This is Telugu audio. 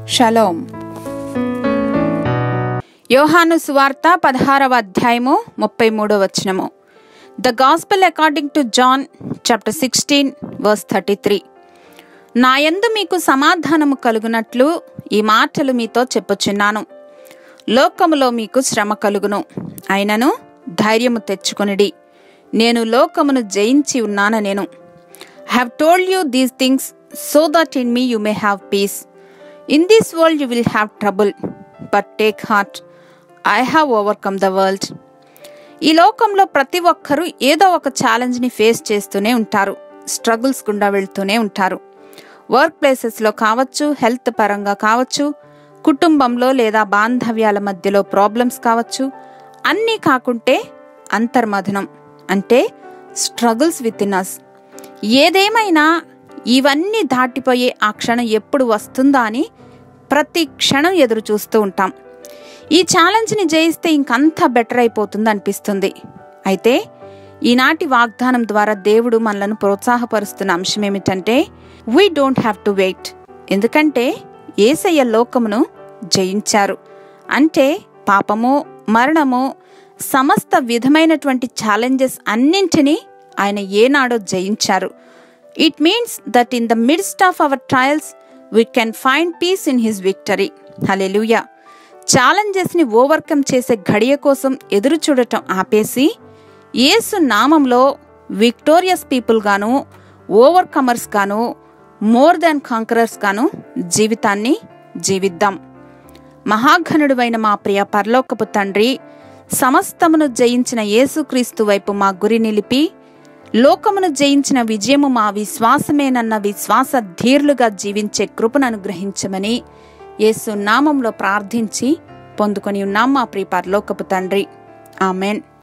షలోం యోహాను సువార్త పదహారవ అధ్యాయము ముప్పై మూడవ వచనము the gospel according to John chapter sixteen verse thirty three నాయందు మీకు సమాధానము కలుగునట్లు ఈ మాటలు మీతో చెప్పుచున్నాను లోకములో మీకు శ్రమ కలుగును అయినను ధైర్యము తెచ్చుకొనిడి నేను లోకమును జయించి ఉన్నాన నేను have told you these things so that in me you may have peace in this world you will have trouble but take heart I have overcome the world ఈ లోకంలో ప్రతి ఒక్కరూ ఏదో ఒక ఛాలెంజ్ని ఫేస్ చేస్తూనే ఉంటారు స్ట్రగుల్స్ గుండా వెళ్తూనే ఉంటారు వర్క్ ప్లేసెస్లో కావచ్చు హెల్త్ పరంగా కావచ్చు కుటుంబంలో లేదా బాంధవ్యాల మధ్యలో ప్రాబ్లమ్స్ కావచ్చు అన్నీ కాకుంటే అంతర్మథనం అంటే స్ట్రగుల్స్ విత్ ఇన్ అస్ ఏదేమైనా ఇవన్నీ దాటిపోయే ఆ క్షణం ఎప్పుడు వస్తుందా అని ప్రతి క్షణం ఎదురు చూస్తూ ఉంటాం ఈ ఛాలెంజ్ని జయిస్తే ఇంకంతా బెటర్ అయిపోతుంది అనిపిస్తుంది అయితే ఈనాటి వాగ్దానం ద్వారా దేవుడు మనలను ప్రోత్సాహపరుస్తున్న అంశం ఏమిటంటే we don't have to wait ఎందుకంటే ఏసయ్య లోకమును జయించారు అంటే పాపము మరణము సమస్త విధమైనటువంటి ఛాలెంజెస్ అన్నింటినీ ఆయన ఏనాడో జయించారు it means that in the midst of our trials we can find peace in his victory hallelujah ఛాలెంజెస్ని ఓవర్కమ్ చేసే ఘడియ కోసం ఎదురు చూడటం ఆపేసి యేసు నామంలో విక్టోరియస్ పీపుల్ గాను ఓవర్ కమర్స్ గాను మోర్ దాన్ కాంకరర్స్ గాను జీవితాన్ని జీవిద్దాం మహాఘనుడువైన మా ప్రియ పరలోకపు తండ్రి సమస్తమును జయించిన యేసుక్రీస్తు వైపు మా గురి నిలిపి లోకమును జయించిన విజయము మా విశ్వాసమేనన్న విశ్వాస ధీర్లుగా జీవించే కృపను అనుగ్రహించమని యేసు నామంలో ప్రార్థించి పొందుకొని ఉన్నాం మా ప్రియ పరలోకపు తండ్రి ఆమెన్